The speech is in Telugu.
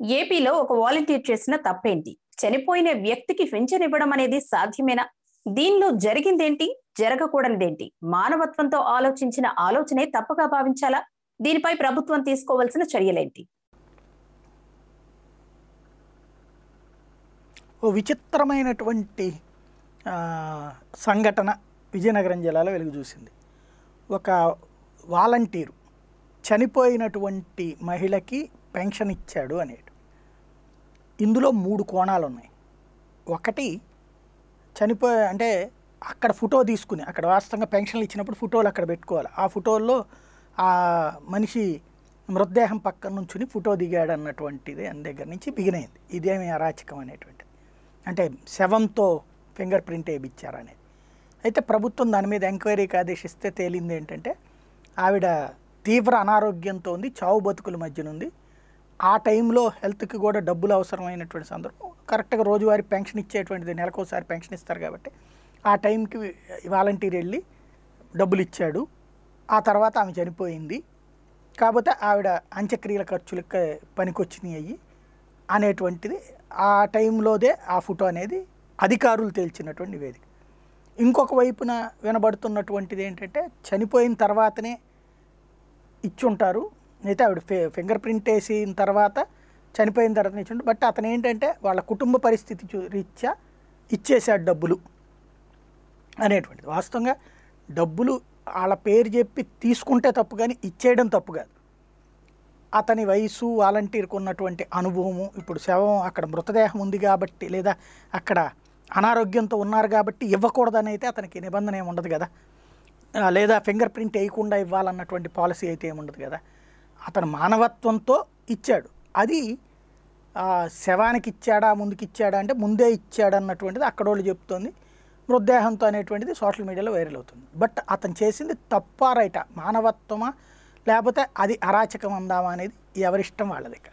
ఏపీలో ఒక వాలంటీర్ చేసిన తప్పేంటి చనిపోయిన వ్యక్తికి పెన్షన్ ఇవ్వడం అనేది సాధ్యమేనా దీనిలో జరిగిందేంటి జరగకూడనిదేంటి మానవత్వంతో ఆలోచించిన ఆలోచనే తప్పుగా భావించాలా దీనిపై ప్రభుత్వం తీసుకోవాల్సిన చర్యలేంటి ఓ విచిత్రమైనటువంటి ఆ, సంఘటన విజయనగరం జిల్లాలో వెలుగు చూసింది ఒక వాలంటీరు చనిపోయినటువంటి మహిళకి పెన్షన్ ఇచ్చాడు అనేటు ఇందులో మూడు కోణాలు ఉన్నాయి ఒకటి చనిపోయే అంటే అక్కడ ఫోటో తీసుకుని అక్కడ వాస్తవంగా పెన్షన్లు ఇచ్చినప్పుడు ఫోటోలు అక్కడ పెట్టుకోవాలి ఆ ఫోటోల్లో ఆ మనిషి మృతదేహం పక్కన నుంచుని ఫోటో దిగాడు అన్నటువంటిది అని దగ్గర నుంచి బిగినైంది ఇదేమి అరాచకం అనేటువంటిది అంటే శవంతో ఫింగర్ ప్రింట్ వేయించారనేది అయితే ప్రభుత్వం దాని మీద ఎంక్వైరీకి ఆదేశిస్తే తేలింది ఏంటంటే ఆవిడ తీవ్ర అనారోగ్యంతో ఉంది చావు బతుకుల మధ్యన ఉంది ఆ టైంలో హెల్త్కి కూడా డబ్బులు అవసరమైనటువంటి సందర్భం కరెక్ట్గా రోజువారీ పెన్షన్ ఇచ్చేటువంటిది నెలకోసారి పెన్షన్ ఇస్తారు కాబట్టి ఆ టైంకి వాలంటీర్ వెళ్ళి డబ్బులు ఇచ్చాడు ఆ తర్వాత ఆమె చనిపోయింది కాకపోతే ఆవిడ అంత్యక్రియల ఖర్చులకి పనికొచ్చినాయి అయ్యి అనేటువంటిది ఆ టైంలోదే ఆ ఫోటో అనేది అధికారులు తేల్చినటువంటి నివేదిక ఇంకొక వైపున వినబడుతున్నటువంటిది ఏంటంటే చనిపోయిన తర్వాతనే ఇచ్చుంటారు అయితే ఆవిడ ఫి ఫింగర్ ప్రింట్ వేసిన తర్వాత చనిపోయిన తర్వాత ఇచ్చుంటారు బట్ అతను ఏంటంటే వాళ్ళ కుటుంబ పరిస్థితి చూ రీత్యా ఇచ్చేసాడు డబ్బులు అనేటువంటిది వాస్తవంగా డబ్బులు వాళ్ళ పేరు చెప్పి తీసుకుంటే తప్పు కానీ ఇచ్చేయడం తప్పు కాదు అతని వయసు వాలంటీర్కి ఉన్నటువంటి అనుభవము ఇప్పుడు శవం అక్కడ మృతదేహం ఉంది కాబట్టి లేదా అక్కడ అనారోగ్యంతో ఉన్నారు కాబట్టి ఇవ్వకూడదని అయితే అతనికి నిబంధన ఏమి ఉండదు కదా ఆ, లేదా ఫింగర్ ప్రింట్ వేయకుండా ఇవ్వాలన్నటువంటి పాలసీ అయితే ఏమి ఉండదు కదా అతను మానవత్వంతో ఇచ్చాడు అది ఆ, శవానికి ఇచ్చాడా ముందుకు ఇచ్చాడా అంటే ముందే ఇచ్చాడు అన్నటువంటిది అక్కడ వాళ్ళు చెప్తోంది మృతదేహంతో అనేటువంటిది సోషల్ మీడియాలో వైరల్ అవుతుంది బట్ అతను చేసింది తప్పా రైటా మానవత్వమా లేకపోతే అది అరాచకం అందామా అనేది ఎవరిష్టం వాళ్ళది ఇక